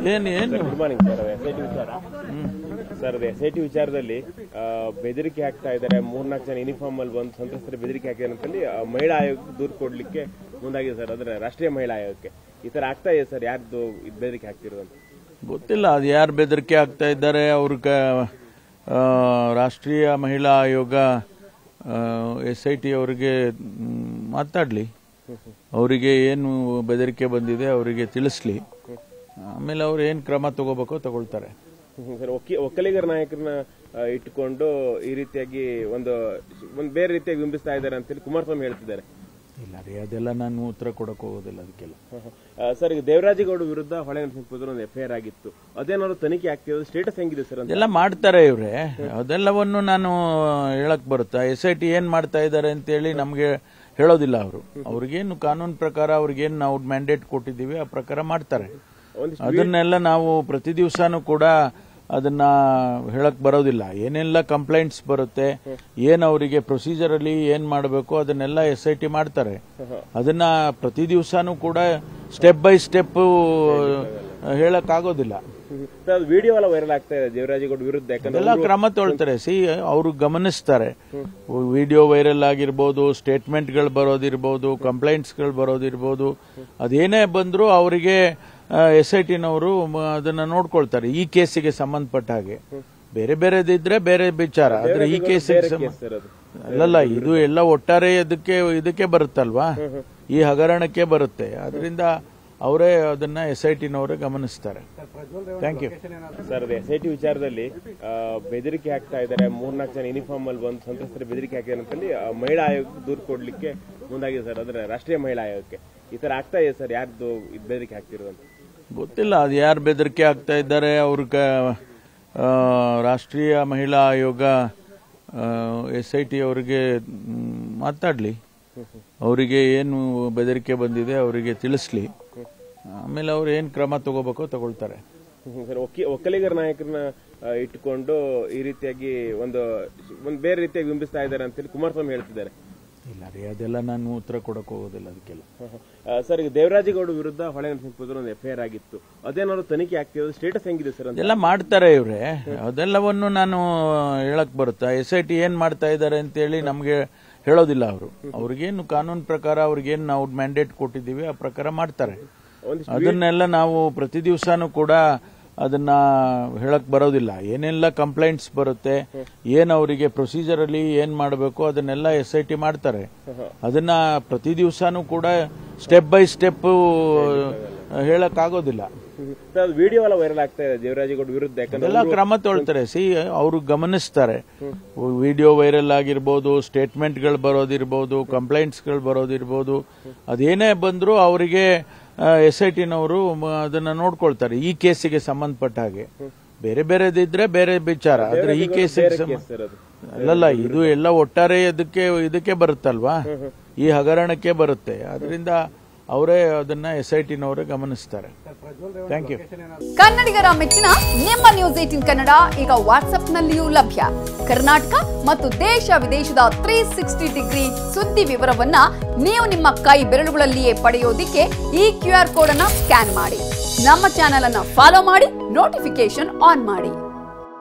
ಏನು ಏನು good morning sir S I T ವಿಚಾರ ಸರ್ ಎಸ್ ಐ ಟಿ ವಿಚಾರದಲ್ಲಿ ಆ, ಬೆದರಿಕೆ ಹಾಕ್ತಾ ಇದ್ದಾರೆ ಮೂರ್ನಾಲ್ಕು ಜನ ಯೂನಿಫಾರ್ಮ್ ಅಲ್ಲಿ ಬಂದು ಸಂತ್ರಸ್ತರ ಬೆದರಿಕೆ ಹಾಕಿದ್ದಾರೆ ಅಂತಲ್ಲಿ ಆ, ಮಹಿಳಾ ಆಯೋಗಕ್ಕೆ ದೂರು ಕೊಡ್ಲಿಕ್ಕೆ ಮುಂದಾಗಿದೆ ಸರ್ ಅಂದ್ರೆ ರಾಷ್ಟ್ರೀಯ ಮಹಿಳಾ ಆಯೋಗಕ್ಕೆ ಈ ತರ ಆಗ್ತಾ ಇದೆ ಸರ್ ಯಾರ್ದು ಇದ್ ಬೆದರಿಕೆ ಹಾಕ್ತಿರೋದು ಅಂತ ಗೊತ್ತಿಲ್ಲ ಅದು ಯಾರು ಬೆದರಿಕೆ ಆಗ್ತಾ ಇದ್ದಾರೆ ಅವ್ರ ರಾಷ್ಟ್ರೀಯ ಮಹಿಳಾ ಆಯೋಗ ಎಸ್ ಐ ಟಿ ಅವರಿಗೆ ಮಾತಾಡಲಿ ಅವರಿಗೆ ಏನು ಬೆದರಿಕೆ ಬಂದಿದೆ ಅವರಿಗೆ ತಿಳಿಸ್ಲಿ ಆಮೇಲೆ ಅವ್ರು ಏನು ಕ್ರಮ ತಗೋಬೇಕೋ ತಗೊಳ್ತಾರೆ ಹ್ಮ್, ಸರ್ ಒಕ್ಕಿ ಒಕ್ಕಲಿಗರ ನಾಯಕರನ್ನ ಆ, ಇಟ್ಟುಕೊಂಡು ಈ ರೀತಿಯಾಗಿ ಒಂದು ಒಂದು ಬೇರೆ ರೀತಿಯಾಗಿ ಬಿಂಬಿಸ್ತಾ ಇದ್ದಾರೆ ಅಂತೇಳಿ ಕುಮಾರಸ್ವಾಮಿ ಹೇಳ್ತಿದ್ದಾರೆ ಇಲ್ಲ ರೀ ಅದೆಲ್ಲ ನಾನು ಉತ್ತರ ಕೊಡಕ್ಕೆ ಹೋಗೋದಿಲ್ಲ ಅದಕ್ಕೆಲ್ಲ ಆ, ಸರ್ ಈಗ ದೇವರಾಜೇಗೌಡ ವಿರುದ್ಧ ಹೊಳೆ ನರಸಿಂಹಪುರದ ಒಂದು ಎಫ್ಐಆರ್ ಆಗಿತ್ತು ಅದೇನಾದ್ರು ತನಿಖೆ ಆಗ್ತಿರೋದು ಸ್ಟೇಟಸ್ ಹೆಂಗಿದೆ ಸರ್ ಅಂತ ಅದೆಲ್ಲ ಮಾಡ್ತಾರೆ ಇವ್ರೆ ಅದೆಲ್ಲವನ್ನು ನಾನು ಹೇಳಕ್ ಬರುತ್ತಾ ಎಸ್ ಐ ಟಿ ಏನ್ ಮಾಡ್ತಾ ಇದ್ದಾರೆ ಅಂತೇಳಿ ನಮಗೆ ಹೇಳೋದಿಲ್ಲ ಅವರು ಅವ್ರಿಗೇನು ಕಾನೂನು ಪ್ರಕಾರ ಅವ್ರಿಗೇನು ನಾವು ಮ್ಯಾಂಡೇಟ್ ಕೊಟ್ಟಿದ್ದೀವಿ ಆ ಪ್ರಕಾರ ಮಾಡ್ತಾರೆ ಒಂದಿಷ್ಟು ಅದನ್ನೆಲ್ಲ ನಾವು ಪ್ರತಿ ದಿವಸನೂ ಕೂಡ ಅದನ್ನ ಹೇಳಕ್ ಬರೋದಿಲ್ಲ ಏನೆಲ್ಲ ಕಂಪ್ಲೇಂಟ್ಸ್ ಬರುತ್ತೆ ಏನ್ ಅವರಿಗೆ ಪ್ರೊಸೀಜರ್ ಅಲ್ಲಿ ಏನ್ ಮಾಡಬೇಕು ಅದನ್ನೆಲ್ಲ ಎಸ್ ಐ ಟಿ ಮಾಡ್ತಾರೆ ಅದನ್ನ ಪ್ರತಿ ದಿವಸನೂ ಕೂಡ ಸ್ಟೆಪ್ ಬೈ ಸ್ಟೆಪ್ ಹೇಳಕ್ ಆಗೋದಿಲ್ಲ ಹ್ಮ್. ಸರ್, ಅದು ವಿಡಿಯೋ ಎಲ್ಲ ವೈರಲ್ ಆಗ್ತಾ ಇದೆ ದೇವರಾಜೇಗೌಡ ವಿರುದ್ಧ ಯಾಕಂದ್ರೆ ಎಲ್ಲ ಕ್ರಮ ತೊಳ್ತಾರೆ ಸಿ ಅವರು ಗಮನಿಸ್ತಾರೆ ವಿಡಿಯೋ ವೈರಲ್ ಆಗಿರ್ಬೋದು ಸ್ಟೇಟ್ಮೆಂಟ್ಗಳು ಬರೋದಿರ್ಬೋದು ಕಂಪ್ಲೇಂಟ್ಸ್ಗಳು ಬರೋದಿರ್ಬೋದು ಅದೇನೇ ಬಂದರೂ ಅವರಿಗೆ ಎಸ್ ಐ ಟಿನವರು ಅದನ್ನ ನೋಡ್ಕೊಳ್ತಾರೆ ಈ ಕೇಸಿಗೆ ಸಂಬಂಧಪಟ್ಟ ಹಾಗೆ ಬೇರೆ ಬೇರೆದಿದ್ರೆ ಬೇರೆ ವಿಚಾರ ಆದ್ರೆ ಈ ಕೇಸಿಗೆ ಸಂಬಂಧ ಸರ್ ಅದು ಅಲ್ಲಲ್ಲ ಇದು ಎಲ್ಲ ಒಟ್ಟಾರೆ ಇದಕ್ಕೆ ಇದಕ್ಕೆ ಬರುತ್ತಲ್ವಾ ಈ ಹಗರಣಕ್ಕೆ ಬರುತ್ತೆ ಅದರಿಂದ ಅವರೇ ಅದನ್ನ ಎಸ್ ಐ ಟಿನವರೇ ಗಮನಿಸ್ತಾರೆ thank you sir S I T ವಿಚಾರದಲ್ಲಿ ಆ, ಬೆದರಿಕೆ ಹಾಕ್ತಾ ಇದ್ದಾರೆ ಮೂರ್ನಾಲ್ಕು ಜನ ಯೂನಿಫಾರ್ಮ್ ಅಲ್ಲಿ ಬಂದು ಸಂತ್ರಸ್ತರ ಬೆದರಿಕೆ ಹಾಕಿದ್ದಾರೆ ಅಂತಲ್ಲಿ ಆ, ಮಹಿಳಾ ಆಯೋಗಕ್ಕೆ ದೂರು ಕೊಡ್ಲಿಕ್ಕೆ ಮುಂದಾಗಿದೆ ಸರ್ ಅಂದ್ರೆ ರಾಷ್ಟ್ರೀಯ ಮಹಿಳಾ ಆಯೋಗಕ್ಕೆ ಈ ತರ ಆಗ್ತಾ ಇದೆ ಸರ್ ಯಾರ್ದು ಇದ್ ಬೆದರಿಕೆ ಹಾಕ್ತಿರೋದು ಅಂತ ಗೊತ್ತಿಲ್ಲ ಅದು ಯಾರು ಬೆದರಿಕೆ ಆಗ್ತಾ ಇದ್ದಾರೆ ಅವ್ರ ರಾಷ್ಟ್ರೀಯ ಮಹಿಳಾ ಆಯೋಗ ಎಸ್ ಐ ಟಿ ಅವರಿಗೆ ಮಾತಾಡಲಿ ಅವರಿಗೆ ಏನು ಬೆದರಿಕೆ ಬಂದಿದೆ ಅವರಿಗೆ ತಿಳಿಸ್ಲಿ ಆಮೇಲೆ ಅವ್ರು ಏನು ಕ್ರಮ ತಗೋಬೇಕೋ ತಗೊಳ್ತಾರೆ ಹ್ಮ್, ಸರ್ ಒಕ್ಕಿ ಒಕ್ಕಲಿಗರ ನಾಯಕರನ್ನ ಆ, ಇಟ್ಟುಕೊಂಡು ಈ ರೀತಿಯಾಗಿ ಒಂದು ಒಂದು ಬೇರೆ ರೀತಿಯಾಗಿ ಬಿಂಬಿಸ್ತಾ ಇದ್ದಾರೆ ಅಂತೇಳಿ ಕುಮಾರಸ್ವಾಮಿ ಹೇಳ್ತಿದ್ದಾರೆ ಇಲ್ಲ ರೀ ಅದೆಲ್ಲ ನಾನು ಉತ್ತರ ಕೊಡಕ್ಕೆ ಹೋಗೋದಿಲ್ಲ ಅದಕ್ಕೆಲ್ಲ ಆ, ಸರ್ ಈಗ ದೇವರಾಜೇಗೌಡ ವಿರುದ್ಧ ಹೊಳೆ ನರಸಿಂಹಪುರದ ಒಂದು ಎಫ್ಐಆರ್ ಆಗಿತ್ತು ಅದೇನಾದ್ರು ತನಿಖೆ ಆಗ್ತಿರೋದು ಸ್ಟೇಟಸ್ ಹೆಂಗಿದೆ ಸರ್ ಅಂತ ಎಲ್ಲ ಮಾಡ್ತಾರೆ ಇವ್ರೆ ಅದೆಲ್ಲವನ್ನು ನಾನು ಹೇಳಕ್ ಬರುತ್ತಾ ಎಸ್ ಐ ಟಿ ಏನ್ ಮಾಡ್ತಾ ಇದ್ದಾರೆ ಅಂತೇಳಿ ನಮಗೆ ಹೇಳೋದಿಲ್ಲ ಅವರು ಅವ್ರಿಗೇನು ಕಾನೂನು ಪ್ರಕಾರ ಅವ್ರಿಗೇನು ನಾವು ಮ್ಯಾಂಡೇಟ್ ಕೊಟ್ಟಿದ್ದೀವಿ ಆ ಪ್ರಕಾರ ಮಾಡ್ತಾರೆ ಒಂದಿಷ್ಟು ಅದನ್ನೆಲ್ಲ ನಾವು ಪ್ರತಿ ದಿವಸನೂ ಕೂಡ ಅದನ್ನ ಹೇಳಕ್ ಬರೋದಿಲ್ಲ ಏನೆಲ್ಲ ಕಂಪ್ಲೇಂಟ್ಸ್ ಬರುತ್ತೆ ಏನ್ ಅವರಿಗೆ ಪ್ರೊಸೀಜರ್ ಅಲ್ಲಿ ಏನ್ ಮಾಡಬೇಕು ಅದನ್ನೆಲ್ಲ ಎಸ್ ಐ ಟಿ ಮಾಡ್ತಾರೆ ಅದನ್ನ ಪ್ರತಿ ದಿವಸನೂ ಕೂಡ ಸ್ಟೆಪ್ ಬೈ ಸ್ಟೆಪ್ ಹೇಳಕ್ ಆಗೋದಿಲ್ಲ ಹ್ಮ್, ಸರ್ ಅದು ವಿಡಿಯೋ ಎಲ್ಲ ವೈರಲ್ ಆಗ್ತಾ ಇದೆ ದೇವರಾಜೇಗೌಡ ವಿರುದ್ಧ ಯಾಕಂದ್ರೆ ಎಲ್ಲ ಕ್ರಮ ತೊಳ್ತಾರೆ ಸಿ ಅವರು ಗಮನಿಸ್ತಾರೆ ವಿಡಿಯೋ ವೈರಲ್ ಆಗಿರ್ಬೋದು ಸ್ಟೇಟ್ಮೆಂಟ್ಗಳು ಬರೋದಿರ್ಬೋದು ಕಂಪ್ಲೇಂಟ್ಸ್ಗಳು ಬರೋದಿರ್ಬೋದು ಅದೇನೇ ಬಂದರೂ ಅವರಿಗೆ ಎಸ್ ಐ ಟಿನವರು ಅದನ್ನ ನೋಡ್ಕೊಳ್ತಾರೆ ಈ ಕೇಸಿಗೆ ಸಂಬಂಧಪಟ್ಟ ಹಾಗೆ ಬೇರೆ ಬೇರೆದಿದ್ರೆ ಬೇರೆ ವಿಚಾರ ಆದ್ರೆ ಈ ಕೇಸಿಗೆ ಸಂಬಂಧ ಸರ್ ಅದು ಅಲ್ಲಲ್ಲ ಇದು ಎಲ್ಲ ಒಟ್ಟಾರೆ ಇದಕ್ಕೆ ಇದಕ್ಕೆ ಬರುತ್ತಲ್ವಾ ಈ ಹಗರಣಕ್ಕೆ ಬರುತ್ತೆ ಅದರಿಂದ ಅವರೇ ಅದನ್ನ ಎಸ್ ಐ ಟಿನವರೇ ಗಮನಿಸ್ತಾರೆ ಥ್ಯಾಂಕ್ ಯು ಕನ್ನಡಿಗರ ಮೆಚ್ಚಿನ ನಿಮ್ಮ ನ್ಯೂಸ್ ಏಟಿನ್ ಕನ್ನಡ ಈಗ ವಾಟ್ಸ್ಆಪ್ನಲ್ಲಿಯೂ ಲಭ್ಯ ಕರ್ನಾಟಕ ಮತ್ತು ದೇಶ ವಿದೇಶದ ತ್ರೀ ಸಿಕ್ಸ್ಟಿ ಡಿಗ್ರಿ ಸುದ್ದಿ ವಿವರವನ್ನ ನೀವು ನಿಮ್ಮ ಕೈ ಬೆರಳುಗಳಲ್ಲಿಯೇ ಪಡೆಯೋದಿಕ್ಕೆ ಈ ಕ್ಯೂ ಆರ್ ಕೋಡ್ ಅನ್ನ ಸ್ಕ್ಯಾನ್ ಮಾಡಿ ನಮ್ಮ ಚಾನೆಲ್ ಅನ್ನ ಫಾಲೋ ಮಾಡಿ ನೋಟಿಫಿಕೇಶನ್ ಆನ್ ಮಾಡಿ